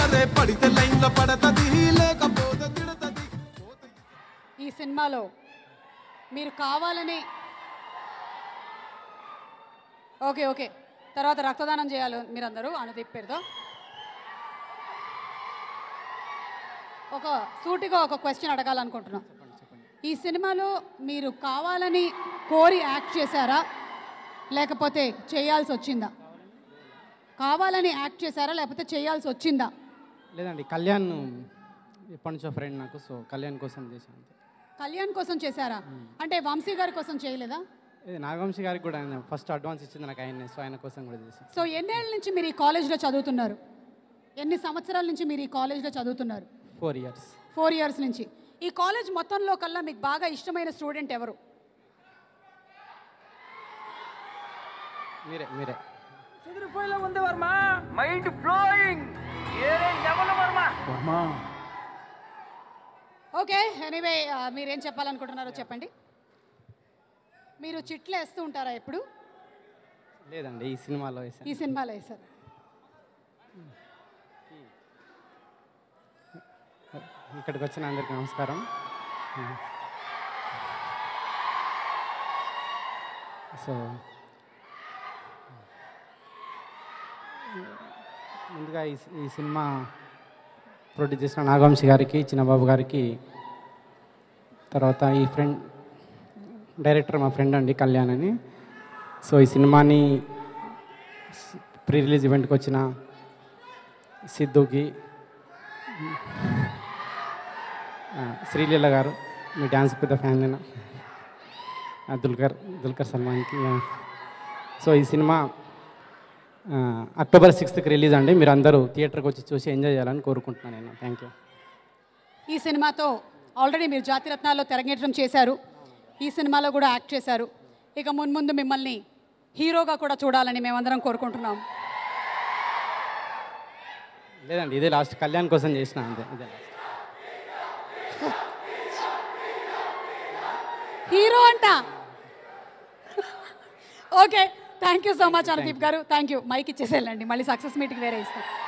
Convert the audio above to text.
అరే పడితే లైన్ లో పడతది లేకపోతే తిడతది ఈ సినిమాలో మీరు కావాలని ఓకే ఓకే తర్వాత రక్తదానం చేయాలి మీరందరూ అనుదీప్ పేరుతో ఒక సూటిగా ఒక క్వశ్చన్ అడగాలనుకుంటున్నాం ఈ సినిమాలో మీరు కావాలని కోరి యాక్ట్ చేశారా లేకపోతే చేయాల్సి వచ్చిందా కావాలని యాక్ట్ చేశారా లేకపోతే చేయాల్సి వచ్చిందా లేదండి కళ్యాణ్ ఎప్పటి నుంచో ఫ్రెండ్ నాకు సో కళ్యాణ్ కోసం చేశాను అంతే కళ్యాణ్ కోసం చేశారా అంటే వంశీ గారి కోసం చేయలేదా ఇది నాగవంశి గారికి కూడా ఆయన ఫస్ట్ అడ్వాన్స్ ఇచ్చింది నాకు ఆయన్నే సో ఆయన కోసం కూడా చేశాను సో ఎన్నేళ్ళ నుంచి మీరు ఈ కాలేజ్లో చదువుతున్నారు ఎన్ని సంవత్సరాల నుంచి మీరు ఈ కాలేజ్లో చదువుతున్నారు ఫోర్ ఇయర్స్ ఫోర్ ఇయర్స్ నుంచి ఈ కాలేజ్ మొత్తంలో కల్లా మీకు బాగా ఇష్టమైన స్టూడెంట్ ఎవరు మీరే మీరే చెదిరిపోయేలా ఉంది వర్మ మైండ్ ఫ్లోయింగ్ ఏరే లెవెల్ వర్మ ఓకే ఎనీవే మీరేం చెప్పాలనుకుంటున్నారో చెప్పండి మీరు చిట్లు వేస్తూ ఉంటారా ఎప్పుడు లేదండి ఈ సినిమాలో వేసాను ఈ సినిమాలో వేశారు ఇక్కడికి వచ్చిన అందరికీ నమస్కారం సో ముందుగా ఈ ఈ సినిమా ప్రొడ్యూస్ చేసిన నాగవంశి గారికి చిన్నబాబు గారికి తర్వాత ఈ ఫ్రెండ్ డైరెక్టర్ మా ఫ్రెండ్ అండి కళ్యాణ్ అని సో ఈ సినిమాని ప్రీ రిలీజ్ ఈవెంట్కి వచ్చిన సిద్ధుకి ఆ, శ్రీలీల గారు మీ డ్యాన్స్ పెద్ద ఫ్యాన్ నేను ఆ, దుల్కర్ దుల్కర్ సల్మాన్కి ఆ. సో ఈ సినిమా ఆ, అక్టోబర్ సిక్స్త్కి రిలీజ్ అండి మీరు అందరూ థియేటర్కి వచ్చి చూసి ఎంజాయ్ చేయాలని కోరుకుంటున్నాను నేను థ్యాంక్ యూ ఈ సినిమాతో ఆల్రెడీ మీరు జాతిరత్నాల్లో తెరంగేట్రం చేశారు ఈ సినిమాలో కూడా యాక్ట్ చేశారు ఇక మున్ముందు మిమ్మల్ని హీరోగా కూడా చూడాలని మేమందరం కోరుకుంటున్నాం లేదండి ఇదే లాస్ట్ కళ్యాణ్ కోసం చేసిన అంతే ఇదే last. హీరో అంట okay thank you so much Anudeep garu thank you mic ఇచ్చేసేళ్ళండి మళ్ళీ సక్సెస్ మీట్కి వేరే ఇస్తాం